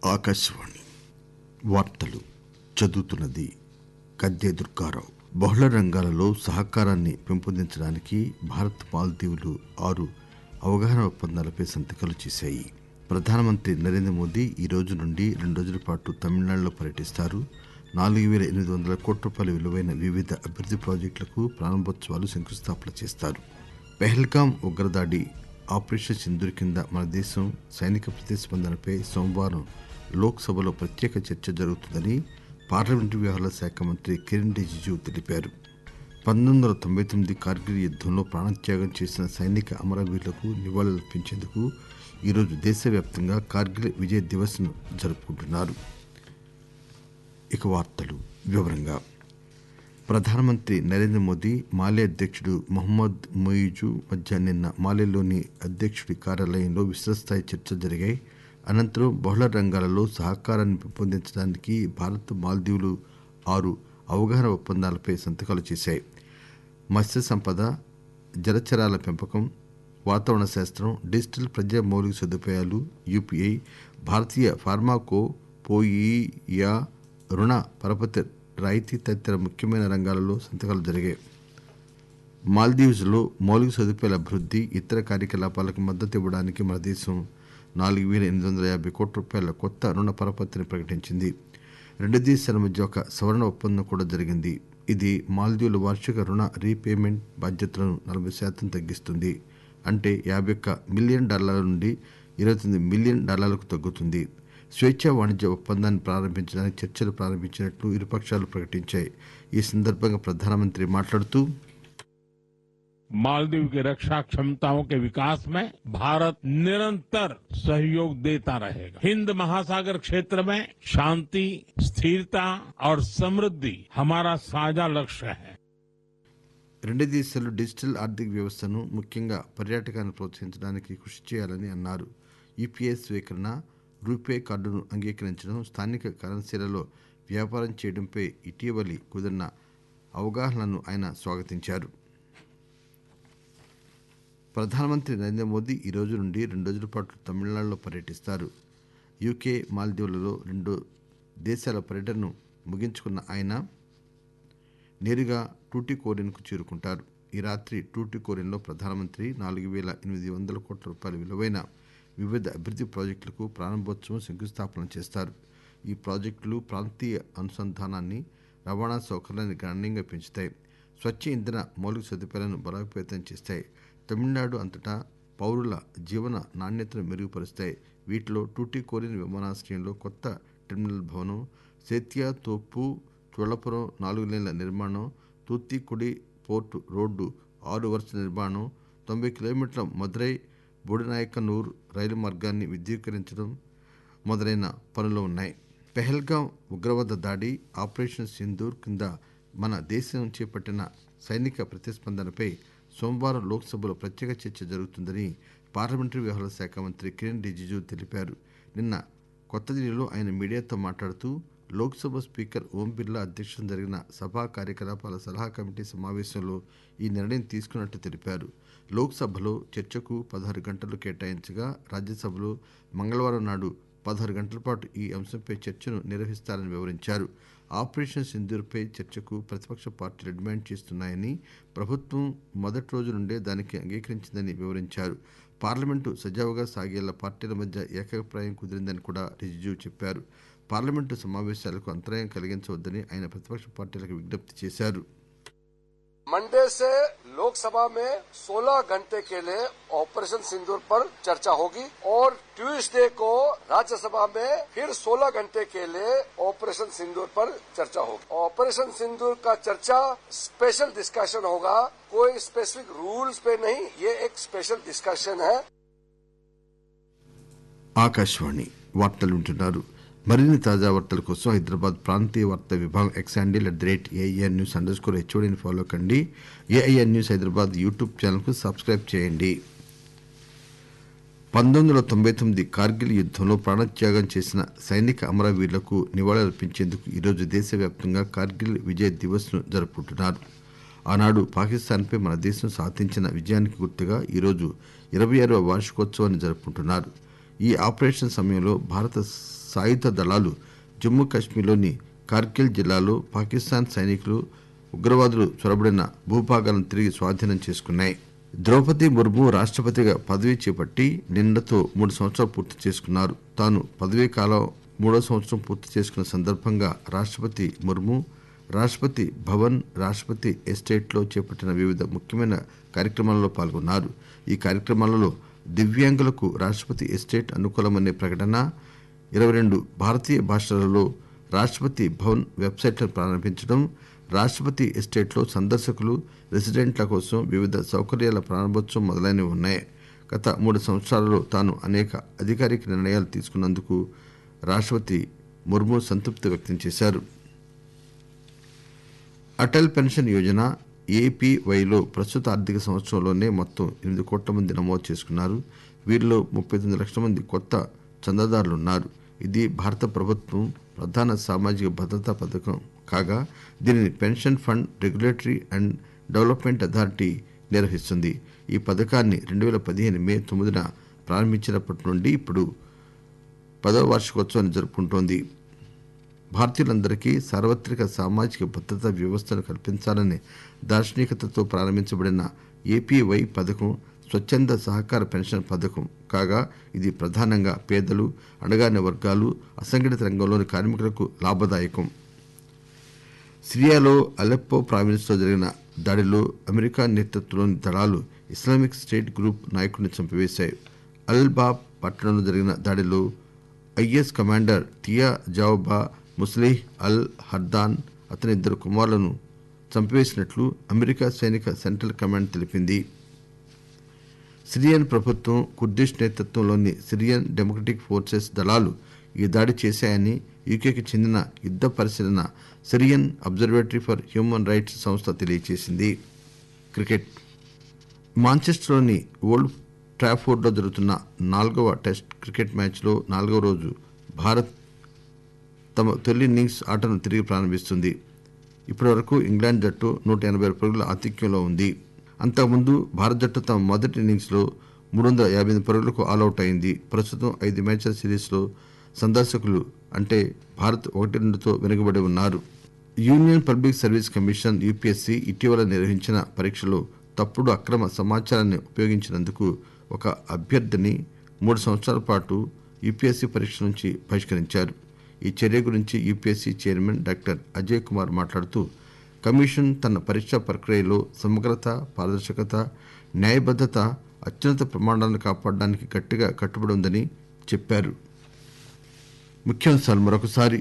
ఆకాశవాణి వార్తలు చదువుతున్నది కద్దే దుర్గారావు బహుళ రంగాలలో సహకారాన్ని పెంపొందించడానికి భారత్ మాల్దీవులు ఆరు అవగాహన ఒప్పందాలపై సంతకాలు చేశాయి ప్రధానమంత్రి నరేంద్ర మోదీ ఈ రోజు నుండి రెండు రోజుల పాటు తమిళనాడులో పర్యటిస్తారు నాలుగు వేల ఎనిమిది వందల కోట్ల రూపాయల విలువైన వివిధ అభివృద్ది ప్రాజెక్టులకు ప్రారంభోత్సవాలు శంకుస్థాపన చేస్తారు పెహల్గాం ఉగ్రదాడి ఆపరేషన్ సింధూర్ కింద మన దేశం సైనిక ప్రతిస్పందనపై సోమవారం లోక్సభలో ప్రత్యేక చర్చ జరుగుతుందని పార్లమెంటరీ వ్యవహారాల శాఖ మంత్రి కిరణ్ రిజిజు తెలిపారు పంతొమ్మిది వందల తొంభై తొమ్మిది కార్గిల్ యుద్ధంలో ప్రాణత్యాగం చేసిన సైనిక అమరవీరులకు నివాళులర్పించేందుకు ఈరోజు దేశవ్యాప్తంగా కార్గిల్ విజయ్ దివస్ ను జరుపుకుంటున్నారు ఇక వార్తలు వివరంగా ప్రధానమంత్రి నరేంద్ర మోదీ మాలే అధ్యక్షుడు మొహమ్మద్ మొయిజు మధ్య నిన్న మాలేలోని అధ్యక్షుడి కార్యాలయంలో విస్తృతస్థాయి చర్చలు జరిగాయి అనంతరం బహుళ రంగాలలో సహకారాన్ని పెంపొందించడానికి భారత్ మాల్దీవులు ఆరు అవగాహన ఒప్పందాలపై సంతకాలు చేశాయి మత్స్య సంపద జలచరాల పెంపకం వాతావరణ శాస్త్రం డిజిటల్ ప్రజా మౌలిక సదుపాయాలు యూపీఐ భారతీయ ఫార్మాకో పోయియా రుణ పరపతి రాయితీ తదితర ముఖ్యమైన రంగాలలో సంతకాలు జరిగాయి మాల్దీవ్స్ లో మౌలిక సదుపాయాల అభివృద్ది ఇతర కార్యకలాపాలకు మద్దతు ఇవ్వడానికి మన దేశం నాలుగు వేల ఎనిమిది వందల యాభై కోట్ల రూపాయల కొత్త రుణ పరపతిని ప్రకటించింది రెండు దేశాల మధ్య ఒక సవరణ ఒప్పందం కూడా జరిగింది ఇది మాల్దీవుల వార్షిక రుణ రీపేమెంట్ బాధ్యతలను నలభై శాతం తగ్గిస్తుంది అంటే యాభై ఒక్క మిలియన్ డాలర్ల నుండి ఇరవై తొమ్మిది మిలియన్ డాలర్లకు తగ్గుతుంది స్వేచ్ఛా వాణిజ్య ఒప్పందాన్ని ప్రారంభించడానికి చర్చలు ప్రారంభించినట్లు ఇరుపక్షాలు ప్రకటించాయి ఈ సందర్భంగా ప్రధానమంత్రి మాట్లాడుతూ मालदीव की रक्षा क्षमताओं के विकास में भारत निरंतर सहयोग देता रहेगा हिंद महासागर क्षेत्र में शांति स्थिरता और समृद्धि हमारा साझा लक्ष्य है రెండు దేశాలు డిజిటల్ ఆర్థిక వ్యవస్థను ముఖ్యంగా పర్యాటకాన్ని ప్రోత్సహించడానికి కృషి చేయాలని అన్నారు యూపీఐ స్వీకరణ రూపే కార్డును అంగీకరించడం స్థానిక కరెన్సీలలో వ్యాపారం చేయడంపై ఇటీవలి కుదిరిన అవగాహనలను ఆయన స్వాగతించారు ప్రధానమంత్రి నరేంద్ర మోదీ ఈ రోజు నుండి రెండు రోజుల పాటు తమిళనాడులో పర్యటిస్తారు యూకే మాల్దీవులలో రెండు దేశాల పర్యటనను ముగించుకున్న ఆయన నేరుగా టూటికోరిన్కు చేరుకుంటారు ఈ రాత్రి టూటికోరిన్లో ప్రధానమంత్రి నాలుగు వేల ఎనిమిది వందల కోట్ల రూపాయల విలువైన వివిధ అభివృద్ది ప్రాజెక్టులకు ప్రారంభోత్సవం శంకుస్థాపన చేస్తారు ఈ ప్రాజెక్టులు ప్రాంతీయ అనుసంధానాన్ని రవాణా సౌకర్యాన్ని గణనీయంగా పెంచుతాయి స్వచ్ఛ ఇంధన మౌలిక సదుపాయాలను బలోపేతం చేస్తాయి తమిళనాడు అంతటా పౌరుల జీవన నాణ్యతను మెరుగుపరుస్తాయి వీటిలో టూటికోరిన్ విమానాశ్రయంలో కొత్త టెర్మినల్ భవనం సేత్యా తోపు చోళపురం నాలుగు లేన్ల నిర్మాణం తూత్తికుడి పోర్టు రోడ్డు ఆరు వరుసల నిర్మాణం తొంభై కిలోమీటర్ల మదురై బోడినాయకనూర్ రైలు మార్గాన్ని విద్యుదీకరించడం మొదలైన పనులు ఉన్నాయి పెహల్గాం ఉగ్రవాద దాడి ఆపరేషన్ సింధూర్ కింద మన దేశం చేపట్టిన సైనిక ప్రతిస్పందనపై సోమవారం లోక్సభలో ప్రత్యేక చర్చ జరుగుతుందని పార్లమెంటరీ వ్యవహారాల శాఖ మంత్రి కిరణ్ రిజిజు తెలిపారు నిన్న కొత్త ఢిల్లీలో ఆయన మీడియాతో మాట్లాడుతూ లోక్సభ స్పీకర్ ఓం బిర్లా అధ్యక్షతన జరిగిన సభా కార్యకలాపాల సలహా కమిటీ సమావేశంలో ఈ నిర్ణయం తీసుకున్నట్టు తెలిపారు లోక్సభలో చర్చకు పదహారు గంటలు కేటాయించగా రాజ్యసభలో మంగళవారం నాడు పదహారు గంటల పాటు ఈ అంశంపై చర్చను నిర్వహిస్తారని వివరించారు ఆపరేషన్ సింధూర్పై చర్చకు ప్రతిపక్ష పార్టీలు డిమాండ్ చేస్తున్నాయని ప్రభుత్వం మొదటి రోజు నుండే దానికి అంగీకరించిందని వివరించారు పార్లమెంటు సజావుగా సాగేలా పార్టీల మధ్య ఏకాభిప్రాయం కుదిరిందని కూడా రిజిజు చెప్పారు పార్లమెంటు సమావేశాలకు అంతరాయం కలిగించవద్దని ఆయన ప్రతిపక్ష పార్టీలకు విజ్ఞప్తి చేశారు मंडे से लोकसभा में 16 घंटे के लिए ऑपरेशन सिंदूर पर चर्चा होगी और ट्यूसडे को राज्यसभा में फिर 16 घंटे के लिए ऑपरेशन सिंदूर पर चर्चा होगी ऑपरेशन सिंदूर का चर्चा स्पेशल डिस्कशन होगा कोई स्पेसिफिक रूल्स पे नहीं ये एक स्पेशल डिस्कशन है ఆకాశవాణి వార్తలు వింటున్నారు మరిన్ని తాజా వార్తల కోసం హైదరాబాద్ ప్రాంతీయ వార్తా విభాగం X handle at the rate AIR news underscore స్కోర్ హెచ్ఓడిని ఫాలో కండి ఏఐఆర్ న్యూస్ హైదరాబాద్ యూట్యూబ్ ఛానల్కు సబ్స్క్రైబ్ చేయండి పంతొమ్మిది వందల తొంభై తొమ్మిది కార్గిల్ యుద్ధంలో ప్రాణత్యాగం చేసిన సైనిక అమరవీరులకు నివాళులర్పించేందుకు ఈరోజు దేశవ్యాప్తంగా కార్గిల్ విజయ్ దివస్ ను జరుపుకుంటున్నారు ఆనాడు పాకిస్తాన్పై మన దేశం సాధించిన విజయానికి గుర్తుగా ఈరోజు ఇరవై ఆరవ వార్షికోత్సవాన్ని జరుపుకుంటున్నారు ఈ ఆపరేషన్ సమయంలో భారత సాయుధ దళాలు జమ్మూ కాశ్మీర్లోని కార్గిల్ జిల్లాలో పాకిస్తాన్ సైనికులు ఉగ్రవాదులు చొరబడిన భూభాగాలను తిరిగి స్వాధీనం చేసుకున్నాయి ద్రౌపది ముర్ము రాష్టపతిగా పదవీ చేపట్టి నిన్నతో మూడు సంవత్సరాలు పూర్తి చేసుకున్నారు తాను పదవీ కాలం మూడో సంవత్సరం పూర్తి చేసుకున్న సందర్భంగా రాష్టపతి ముర్ము రాష్టపతి భవన్ రాష్టపతి ఎస్టేట్లో చేపట్టిన వివిధ ముఖ్యమైన కార్యక్రమాల్లో పాల్గొన్నారు ఈ కార్యక్రమాలలో దివ్యాంగులకు రాష్టపతి ఎస్టేట్ అనుకూలమనే ప్రకటన ఇరవై రెండు భారతీయ భాషలలో రాష్టపతి భవన్ వెబ్సైట్లను ప్రారంభించడం రాష్టపతి ఎస్టేట్లో సందర్శకులు రెసిడెంట్ల కోసం వివిధ సౌకర్యాల ప్రారంభోత్సవం మొదలైనవి ఉన్నాయి గత మూడు సంవత్సరాలలో తాను అనేక అధికారిక నిర్ణయాలు తీసుకున్నందుకు రాష్టపతి ముర్ము సంతృప్తి వ్యక్తం చేశారు అటల్ పెన్షన్ యోజన ఏపీవైలో ప్రస్తుత ఆర్థిక సంవత్సరంలోనే మొత్తం ఎనిమిది కోట్ల మంది నమోదు చేసుకున్నారు వీరిలో ముప్పై తొమ్మిది లక్షల మంది కొత్త చందాదారులున్నారు ఇది భారత ప్రభుత్వం ప్రధాన సామాజిక భద్రతా పథకం కాగా దీనిని pension fund regulatory and development authority నిర్వహిస్తుంది ఈ పథకాన్ని రెండు వేల పదిహేను మే తొమ్మిదిన ప్రారంభించినప్పటి నుండి ఇప్పుడు పదవ వార్షికోత్సవాన్ని జరుపుకుంటోంది భారతీయులందరికీ సార్వత్రిక సామాజిక భద్రతా వ్యవస్థను కల్పించాలనే దార్శనికతతో ప్రారంభించబడిన ఏపీవై పథకం స్వచ్ఛంద సహకార పెన్షన్ పథకం కాగా ఇది ప్రధానంగా పేదలు అణగారిన వర్గాలు అసంఘటిత రంగంలోని కార్మికులకు లాభదాయకం సిరియాలో అలెప్పో ప్రావిన్స్లో జరిగిన దాడిలో అమెరికా నేతృత్వంలోని దళాలు ఇస్లామిక్ స్టేట్ గ్రూప్ నాయకుడిని చంపివేశాయి అల్ బాబ్ పట్టణంలో జరిగిన దాడిలో ఐఎస్ కమాండర్ తియా జావబా ముస్లిహ్ అల్ హర్దాన్ అతని ఇద్దరు కుమారులను చంపివేసినట్లు అమెరికా సైనిక సెంట్రల్ కమాండ్ తెలిపింది సిరియన్ ప్రభుత్వం కుర్దిష్ నేతృత్వంలోని సిరియన్ డెమోక్రటిక్ ఫోర్సెస్ దళాలు ఈ దాడి చేశాయని యూకేకి చెందిన యుద్ద పరిశీలన Syrian observatory for human rights సంస్థ తెలియజేసింది క్రికెట్ మాంచెస్టర్లోని ఓల్డ్ ట్రాఫోర్డ్లో జరుగుతున్న నాలుగవ టెస్ట్ క్రికెట్ మ్యాచ్లో నాలుగవ రోజు భారత్ తమ తొలి ఇన్నింగ్స్ ఆటను తిరిగి ప్రారంభిస్తుంది ఇప్పటివరకు ఇంగ్లాండ్ జట్టు నూట ఎనభై పరుగుల ఆధిక్యంలో ఉంది అంతకుముందు భారత జట్టు తమ మొదటి ఇన్నింగ్స్లో మూడు వందల యాభై ఎనిమిది పరుగులకు ఆల్అవుట్ అయింది ప్రస్తుతం ఐదు మ్యాచ్ల సిరీస్లో సందర్శకులు అంటే భారత్ ఒకటి రెండుతో వెనుకబడి ఉన్నారు union public service commission UPSC ఇటీవల నిర్వహించిన పరీక్షలో తప్పుడు అక్రమ సమాచారాన్ని ఉపయోగించినందుకు ఒక అభ్యర్థిని మూడు సంవత్సరాల పాటు యూపీఎస్సీ పరీక్ష నుంచి బహిష్కరించారు ఈ చర్య గురించి UPSC chairman doctor Ajay Kumar మాట్లాడుతూ కమిషన్ తన పరీక్షా ప్రక్రియలో సమగ్రత పారదర్శకత న్యాయబద్దత అత్యున్నత ప్రమాణాలను కాపాడడానికి గట్టిగా కట్టుబడి ఉందని చెప్పారు ముఖ్యాంశాలు మరొకసారి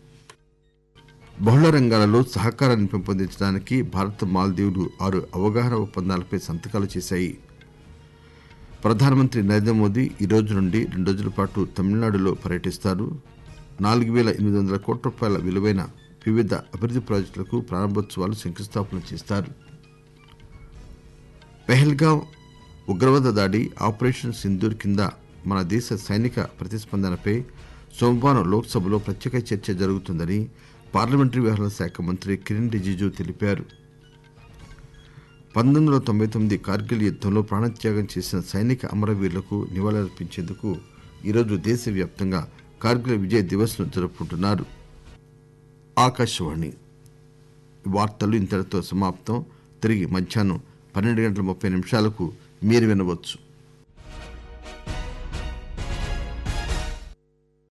బహుళ రంగాలలో సహకారాన్ని పెంపొందించడానికి భారత్ మాల్దీవులు ఆరు అవగాహన ఒప్పందాలపై సంతకాలు చేశాయి ప్రధానమంత్రి నరేంద్ర మోదీ ఈ రోజు నుండి రెండు రోజుల పాటు తమిళనాడులో పర్యటిస్తారు నాలుగు వేల ఎనిమిది వందల కోట్ల రూపాయల విలువైన వివిధ అభివృద్ది ప్రాజెక్టులకు ప్రారంభోత్సవాలు శంకుస్థాపన చేస్తారు పెహల్గాం ఉగ్రవాద దాడి ఆపరేషన్ సింధూర్ కింద మన దేశ సైనిక ప్రతిస్పందనపై సోమవారం లోక్సభలో ప్రత్యేక చర్చ జరుగుతుందని పార్లమెంటరీ వ్యవహారాల శాఖ మంత్రి కిరణ్ రిజిజు తెలిపారు పంతొమ్మిది వందల తొంభై తొమ్మిది కార్గిల్ యుద్దంలో ప్రాణత్యాగం చేసిన సైనిక అమరవీరులకు నివాళులర్పించేందుకు ఈరోజు దేశవ్యాప్తంగా కార్గిల్ విజయ్ దివస్ ను జరుపుకుంటున్నారు ఆకాశవాణి వార్తలు ఇంతటితో సమాప్తం తిరిగి మధ్యాహ్నం పన్నెండు గంటల ముప్పై నిమిషాలకు మీరు వినవచ్చు